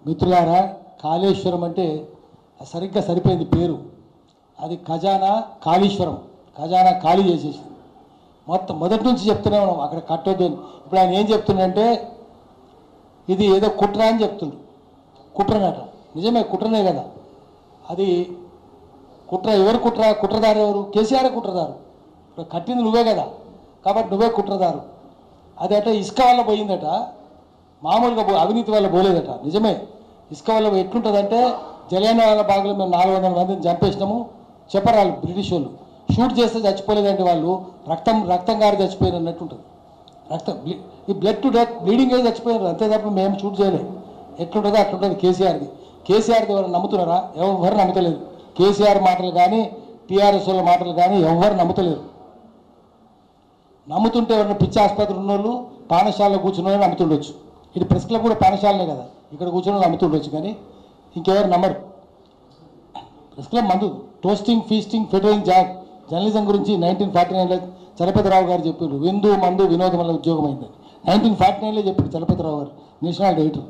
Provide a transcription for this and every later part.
మిత్రులారా కాళేశ్వరం అంటే సరిగ్గా సరిపోయింది పేరు అది ఖజానా కాళీశ్వరం ఖజానా ఖాళీ చేసేసింది మొత్తం మొదటి నుంచి చెప్తూనే ఉన్నాం అక్కడ కట్టొద్దు అని ఇప్పుడు ఆయన ఏం చెప్తుండంటే ఇది ఏదో కుట్ర అని చెప్తుండు కుట్రనట నిజమే కుట్రనే కదా అది కుట్ర ఎవరు కుట్ర కుట్రదారు ఎవరు కేసీఆర్ కుట్రదారు ఇప్పుడు కట్టింది నువ్వే కదా కాబట్టి నువ్వే కుట్రదారు అదట ఇసుక వల్ల పోయిందట మామూలుగా పో- అవినీతి వల్ల పోలేదట నిజమే ఇసుక వల్ల ఎట్లుంటుందంటే జలియాన బాగులో మేము నాలుగు వందల మందిని చంపేసినాము చెప్పరాళ్ళు బ్రిటిష్ వాళ్ళు షూట్ చేస్తే చచ్చిపోలేదంటే వాళ్ళు రక్తం రక్తం గారి చచ్చిపోయిన అన్నట్టు ఉంటుంది రక్తం బ్లి- ఈ బ్లడ్ టు డెత్ బ్లీడింగ్ అయ్యి చచ్చిపోయారు అంతే తప్ప మేము షూట్ చేయలేదు ఎట్లుంటుందో అట్లుంటుంది కేసీఆర్ది కేసీఆర్ది ఎవరు నమ్ముతున్నారా ఎవరు నమ్ముతలేదు కేసీఆర్ మాటలు కానీ టీఆర్ఎస్ వాళ్ళ మాటలు కానీ ఎవరు నమ్ముతలేరు నమ్ముతుంటే ఎవరైనా పిచ్చి ఆసుపత్రి ఉన్నోళ్ళు పాఠశాలలో కూర్చున్న వాళ్ళు నమ్ముతుండొచ్చు ఇది ప్రెస్ క్లబ్ కూడా పాఠశాలనే కదా ఇక్కడ కూర్చున్న వాళ్ళు నమ్ముతుండొచ్చు కానీ ఇంకెవరు నమ్మరు ప్రెస్ క్లబ్ మందు toasting feasting fettering job journalism గురించి నైన్టీన్ ఫార్టీ నైన్లో చలపతిరావు గారు చెప్పారు విందు మందు వినోదం వల్ల ఉద్యోగం అయిందని నైన్టీన్ ఫార్టీ నైన్లో చెప్పారు చలపతిరావు గారు నేషనల్ ఎడిటర్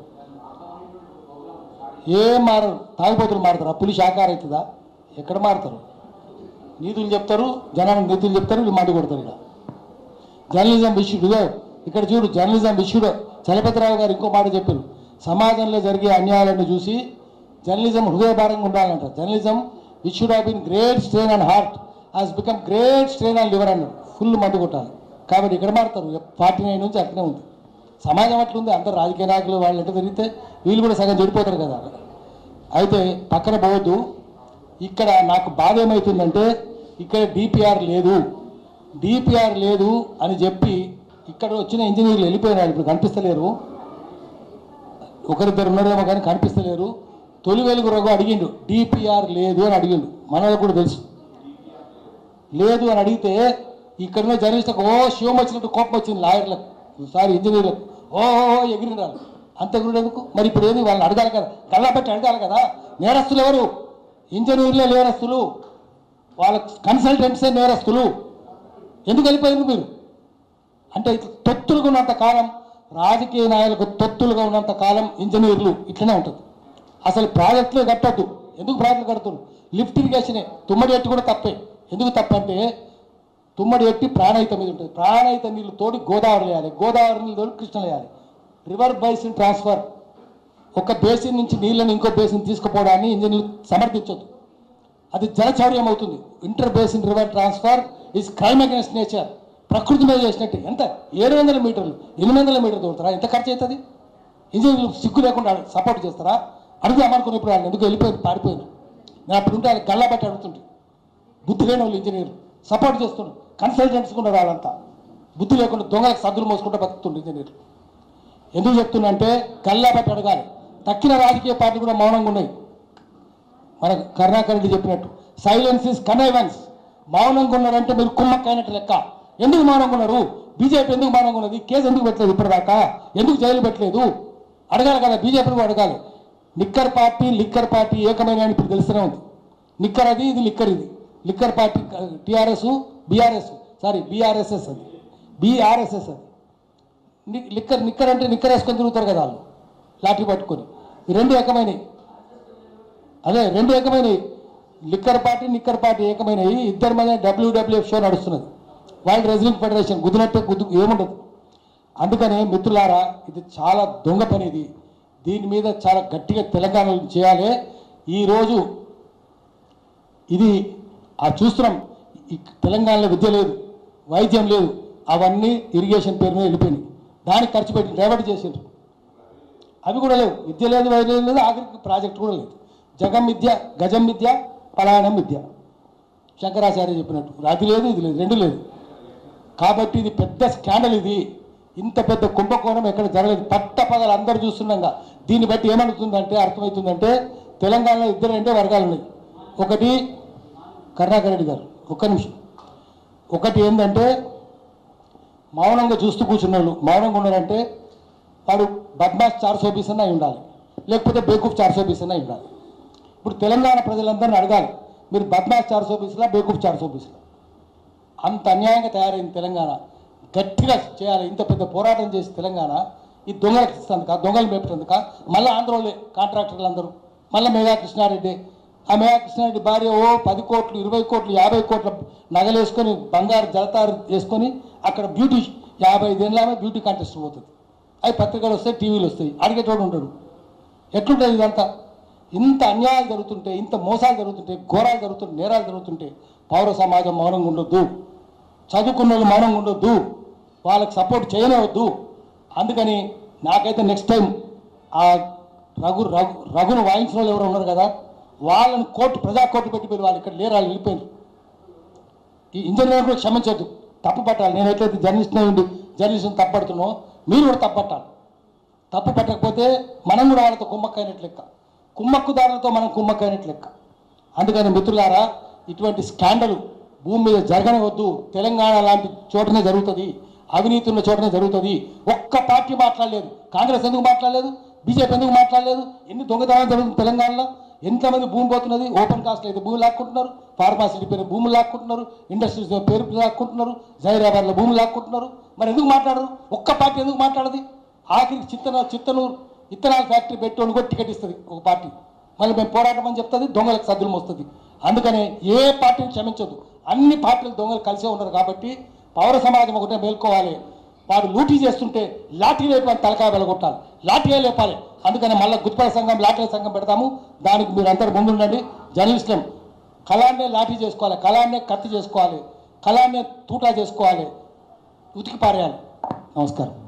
ఏం మారరు తాగిపోతులు మారుతారు ఆ పులి శాకాహార అవుతుందా ఎక్కడ మారుతారు నీతులు చెప్తారు జనానికి నీతులు చెప్తారు వీళ్ళు మందు కొడతారు ఇక్కడ జర్నలిజం విషయుడు ఇదో ఇక్కడ చూడు జర్నలిజం విషయుడు చలపతిరావు గారు ఇంకో మాట చెప్పారు సమాజంలో జరిగే అన్యాయాలను చూసి జర్నలిజం హృదయభారంగా ఉండాలంట journalism which should have been great strain and heart has become great strain and liver అన్నాడు ఫుల్ మందు కొట్టాలి కాబట్టి ఇక్కడ మారుతారు ఫార్టీ నైన్ నుంచి అట్లనే ఉంది సమాజం అట్లుంది అందరు రాజకీయ నాయకులు వాళ్ళు ఎట్లా తిరిగితే వీళ్ళు కూడా సగం చెడిపోతారు కదా అయితే పక్కన పోవద్దు ఇక్కడ నాకు బాధ ఏమవుతుందంటే ఇక్కడ డిపిఆర్ లేదు డిపిఆర్ లేదు అని చెప్పి ఇక్కడ వచ్చిన ఇంజనీర్లు వెళ్ళిపోయినారు ఇప్పుడు కనిపిస్తలేరు ఒకరిద్దరు ఉన్నారేమో కానీ కనిపిస్తలేరు తొలి వెలుగు రఘు అడిగిండు డిపిఆర్ లేదు అని అడిగిండు మనకు కూడా తెలుసు లేదు అని అడిగితే ఇక్కడున్న జర్నలిస్టులకు ఓ శివం వచ్చినట్టు కోపం వచ్చింది లాయర్లకు సారీ ఇంజనీర్లకు ఓ ఓ, ఓ ఎగిరినారు అంత ఎగురుడెందుకు మరి ఇప్పుడు ఏంది వాళ్ళని అడగాలి కదా కళ్ళ పెట్టి అడగాలి కదా నేరస్తులు ఎవరు ఇంజనీర్లే నేరస్తులు వాళ్ళ కన్సల్టెంట్సే నేరస్తులు ఎందుకు వెళ్ళిపోయింది మీరు అంటే ఇట్లా తొత్తులుగా ఉన్నంత కాలం రాజకీయ నాయకులకు తొత్తులుగా ఉన్నంత కాలం ఇంజనీర్లు ఇట్లనే ఉంటుంది అసలు ప్రాజెక్టులే కట్టద్దు ఎందుకు ప్రాజెక్టులు కడుతున్నారు లిఫ్ట్ ఇరిగేషనే తుమ్మడి ఎట్టి కూడా తప్పే ఎందుకు తప్పంటే తుమ్మడి ఎట్టి ప్రాణహిత మీద ఉంటుంది ప్రాణహిత నీళ్ళు తోడి గోదావరి వేయాలి గోదావరి నీళ్ళు తోడి కృష్ణ వేయాలి రివర్ బైసిన్ ట్రాన్స్ఫర్ ఒక బేసిన్ నుంచి నీళ్ళని ఇంకో బేసిన్ తీసుకుపోవడాన్ని ఇంజనీర్లు సమర్థించొద్దు అది జలచౌర్యం అవుతుంది inter basin river transfer is crime against nature ప్రకృతి మీద చేసినట్టు ఎంత ఏడు వందల మీటర్లు ఎనిమిది వందల మీటర్లు దూరుతారా ఎంత ఖర్చు అవుతుంది ఇంజనీర్లు సిగ్గు లేకుండా సపోర్ట్ చేస్తారా అడుగుదామనుకుని ఇప్పుడు వాళ్ళు ఎందుకు వెళ్ళిపోయింది పారిపోయింది నేను అప్పుడు ఉంటే వాళ్ళకి గల్లా పెట్టి అడుగుతుంటే బుద్ధి లేని వాళ్ళు ఇంజనీర్లు సపోర్ట్ చేస్తుండ్రు కన్సల్టెంట్స్ కూడా వాళ్ళంతా బుద్ధి లేకుండా దొంగలకు సద్దులు మోసుకుంటూ బతుకుతుండ్రు ఇంజనీర్లు ఎందుకు చెప్తున్నా అంటే కల్లా పెట్టి అడగాలి తక్కిన రాజకీయ పార్టీలు కూడా మౌనంగా ఉన్నాయి మన కరుణాకర్ రెడ్డి చెప్పినట్టు సైలెన్స్ ఇస్ కనైవెన్స్ మౌనంగా ఉన్నారంటే మీరు కుమ్మక్కైనట్టు లెక్క ఎందుకు మౌనంగా ఉన్నారు బీజేపీ ఎందుకు మౌనంగా ఉన్నది కేసు ఎందుకు పెట్టలేదు ఇప్పటిదాకా ఎందుకు జైలు పెట్టలేదు అడగాలి కదా బీజేపీని కూడా అడగాలి నిక్కర్ పార్టీ లిక్కర్ పార్టీ ఏకమైన అని ఇప్పుడు తెలుస్తూనే ఉంది నిక్కర్ అది ఇది లిక్కర్ ఇది liquor party TRS BRS sorry BRSS అది బీఆర్ఎస్ఎస్ అది ని- లిక్కర్ నిక్కర్ అంటే నిక్కర్ వేసుకొని తిరుగుతారు కదా వాళ్ళు లాఠీ పట్టుకొని ఈ రెండు ఏకమైనవి అదే రెండు ఏకమైనవి లిక్కర్ పార్టీ నిక్కర్ పార్టీ ఏకమైనవి ఇద్దరి మధ్య డబ్ల్యూడబ్ల్యూఎఫ్ షో నడుస్తున్నది వరల్డ్ రెజ్లింగ్ ఫెడరేషన్ గుద్దినట్టే గుద్దు ఏముండదు అందుకనే మిత్రులారా ఇది చాలా దొంగ పని ఇది దీని మీద చాలా గట్టిగా తెలంగాణలో చేయాలి ఈరోజు ఇది ఆ చూస్తున్నాం ఈ తెలంగాణలో విద్య లేదు వైద్యం లేదు అవన్నీ ఇరిగేషన్ పేరు మీద వెళ్ళిపోయినాయి దానికి ఖర్చు పెట్టి డైవర్ట్ చేసిండ్రు అవి కూడా లేవు విద్య లేదు వైద్యం లేదు ఆఖరికి ప్రాజెక్ట్ కూడా లేదు జగం విద్య గజం విద్య పలాయనం విద్య శంకరాచార్య చెప్పినట్టు అది లేదు ఇది లేదు రెండు లేదు కాబట్టి ఇది పెద్ద స్కాండల్ ఇది ఇంత పెద్ద కుంభకోణం ఎక్కడ జరగలేదు పట్ట పగలు అందరు చూస్తున్నాగా దీన్ని బట్టి ఏమనుతుందంటే అర్థమవుతుందంటే తెలంగాణలో ఇద్దరు రెండే వర్గాలు ఉన్నాయి ఒకటి కరుణాకర్ రెడ్డి గారు ఒక్క నిమిషం ఒకటి ఏంటంటే మౌనంగా చూస్తూ కూర్చున్న వాళ్ళు మౌనంగా ఉన్నారంటే వాడు బద్మాష్ చార్ సోబీస్ అన్న అయి ఉండాలి లేకపోతే బేకూఫ్ చార్ సోబీస్ అన్న అయి ఉండాలి ఇప్పుడు తెలంగాణ ప్రజలందరినీ అడగాలి మీరు బద్మాష్ చార్ సోబీస్లా బేకూఫ్ చార్ సోబీస్లా అంత అన్యాయంగా తయారైంది తెలంగాణ గట్టిగా చేయాలి ఇంత పెద్ద పోరాటం చేసి తెలంగాణ ఈ దొంగలకు ఇస్తుందిక దొంగలు మేపుతుందిక మళ్ళీ ఆంధ్రోలే కాంట్రాక్టర్లు అందరూ మళ్ళీ మెగా కృష్ణారెడ్డి ఆ మెగా కృష్ణారెడ్డి భార్య ఓ పది కోట్లు ఇరవై కోట్లు యాభై కోట్ల నగలు వేసుకొని బంగారు జలతారు వేసుకొని అక్కడ బ్యూటీ యాభై ఐదేళ్ళ ఆమె బ్యూటీ కాంటెస్ట్ పోతుంది అవి పత్రికలు వస్తాయి టీవీలు వస్తాయి అడిగేటోడు ఉంటాడు ఎట్లుంటుంది ఇదంతా ఇంత అన్యాయాలు జరుగుతుంటే ఇంత మోసాలు జరుగుతుంటే ఘోరాలు జరుగుతుంటే నేరాలు జరుగుతుంటే పౌర సమాజం మౌనంగా ఉండొద్దు చదువుకున్న వాళ్ళు మౌనంగా ఉండొద్దు వాళ్ళకి సపోర్ట్ చేయనివద్దు అందుకని నాకైతే నెక్స్ట్ టైం ఆ రఘు రఘు రఘును వాయించిన వాళ్ళు ఎవరు ఉన్నారు కదా వాళ్ళని కోర్టు ప్రజా కోర్టు పెట్టి పోయి వాళ్ళు ఇక్కడ లేరు వాళ్ళు వెళ్ళిపోయారు ఈ ఇంజనీర్ కూడా క్షమించొద్దు తప్పు పట్టాలి నేను ఎట్లయితే జర్నలిస్ట్ ఉండి జర్నలిస్ట్ని తప్పడుతున్నావు మీరు కూడా తప్పు పట్టాలి తప్పు పట్టకపోతే మనం కూడా వాళ్ళతో కుమ్మక్కైనట్లు లెక్క కుమ్మక్కుదారులతో మనం కుమ్మక్కైనట్లు లెక్క అందుకని మిత్రులారా ఇటువంటి స్కాండల్ భూమి మీద జరగనివద్దు తెలంగాణ లాంటి చోటనే జరుగుతుంది అవినీతి ఉన్న చోటనే జరుగుతుంది ఒక్క పార్టీ మాట్లాడలేదు కాంగ్రెస్ ఎందుకు మాట్లాడలేదు బీజేపీ ఎందుకు మాట్లాడలేదు ఎన్ని దొంగతనాలు జరుగుతుంది తెలంగాణలో ఎంతమంది భూమి పోతున్నది ఓపెన్ కాస్ట్ అయితే భూమి లాక్కుంటున్నారు ఫార్మాసిటీ పేరు భూములు లాక్కుంటున్నారు ఇండస్ట్రీస్ పేరు లాక్కుంటున్నారు జైరాబాద్లో భూములు లాక్కుంటున్నారు మరి ఎందుకు మాట్లాడరు ఒక్క పార్టీ ఎందుకు మాట్లాడదు ఆఖరికి చిత్తన చిత్తనూరు ఇత్తనాల ఫ్యాక్టరీ పెట్టి కూడా టికెట్ ఇస్తుంది ఒక పార్టీ మళ్ళీ మేము పోరాటం అని చెప్తుంది దొంగలకు సద్దులు వస్తుంది అందుకనే ఏ పార్టీని క్షమించదు అన్ని పార్టీలు దొంగలు కలిసే ఉన్నారు కాబట్టి పౌర సమాజం ఒకటే మేల్కోవాలి వాడు లూటీ చేస్తుంటే లాఠీ లేపి వాడి తలకాయ వెలగొట్టాలి లాఠీయే లేపాలి అందుకని మళ్ళీ గుత్పల సంఘం లాఠీ సంఘం పెడతాము దానికి మీరు అందరు ముందుండండి జర్నలిస్టులం కళాన్నే లాఠీ చేసుకోవాలి కళాన్నే కత్తి చేసుకోవాలి కళాన్నే తూటా చేసుకోవాలి ఉతికి పారేయాలి నమస్కారం